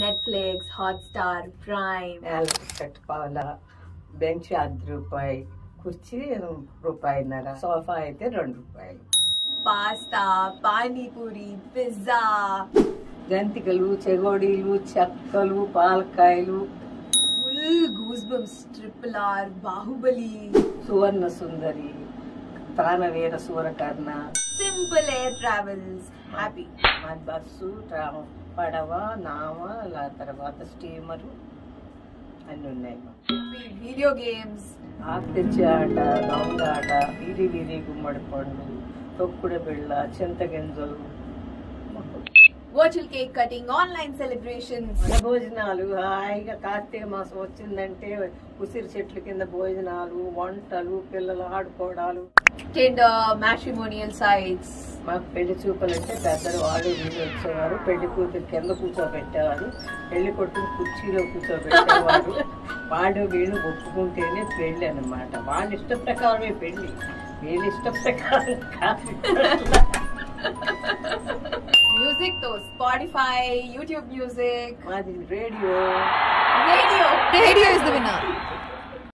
Netflix Hotstar prime నేల కట్టుకోవాల bench అర్ధ రూపాయి కుర్చీ రూపాయిన్నర సోఫా అయితే రెండు రూపాయలు పాస్తా పానీపూరి పిజ్జా జంతికలు చెగోడీలు చెక్కలు పాలకాయలు full goose bumps triple R Baahubali Suvarna Sundari Pranaveera Soorakarna simple air travels happy మా బస్సు ట్రా పడవ నావ అలా తర్వాత స్టీమరు అన్నీ ఉన్నాయి మాకు. వీడియో గేమ్స్ ఆకు తెచ్చే ఆట దొంగ ఆట వీరి వీరి గుమ్మడి పండు తొక్కుడు బిళ్ళ చింతగింజలు virtual cake cutting online celebrations మన భోజనాలు హాయిగా కార్తీక మాసం వచ్చిందంటే ఉసిరి చెట్ల కింద భోజనాలు వంటలు పిల్లలు ఆడుకోవడాలు టెండర్ మ్యాట్రిమోనియల్ సైట్స్ మాకు పెళ్లి చూపులు అంటే పెద్దలు వాళ్ళు వీళ్ళు వచ్చేవారు పెళ్లి కూతురు కింద కూర్చోబెట్టేవారు పెళ్లి కొట్టుకు కుర్చీలో కూర్చోబెట్టేవారు వాడు వీళ్ళు ఒప్పుకుంటేనే పెళ్లి అన్నమాట వాళ్ళ ఇష్ట ప్రకారమే పెళ్లి వీళ్ళ ఇష్ట ప్రకారం కాదు మ్యూజిక్ తో స్పాటిఫై యూట్యూబ్ మ్యూజిక్ మాది radio radio Radio is the winner.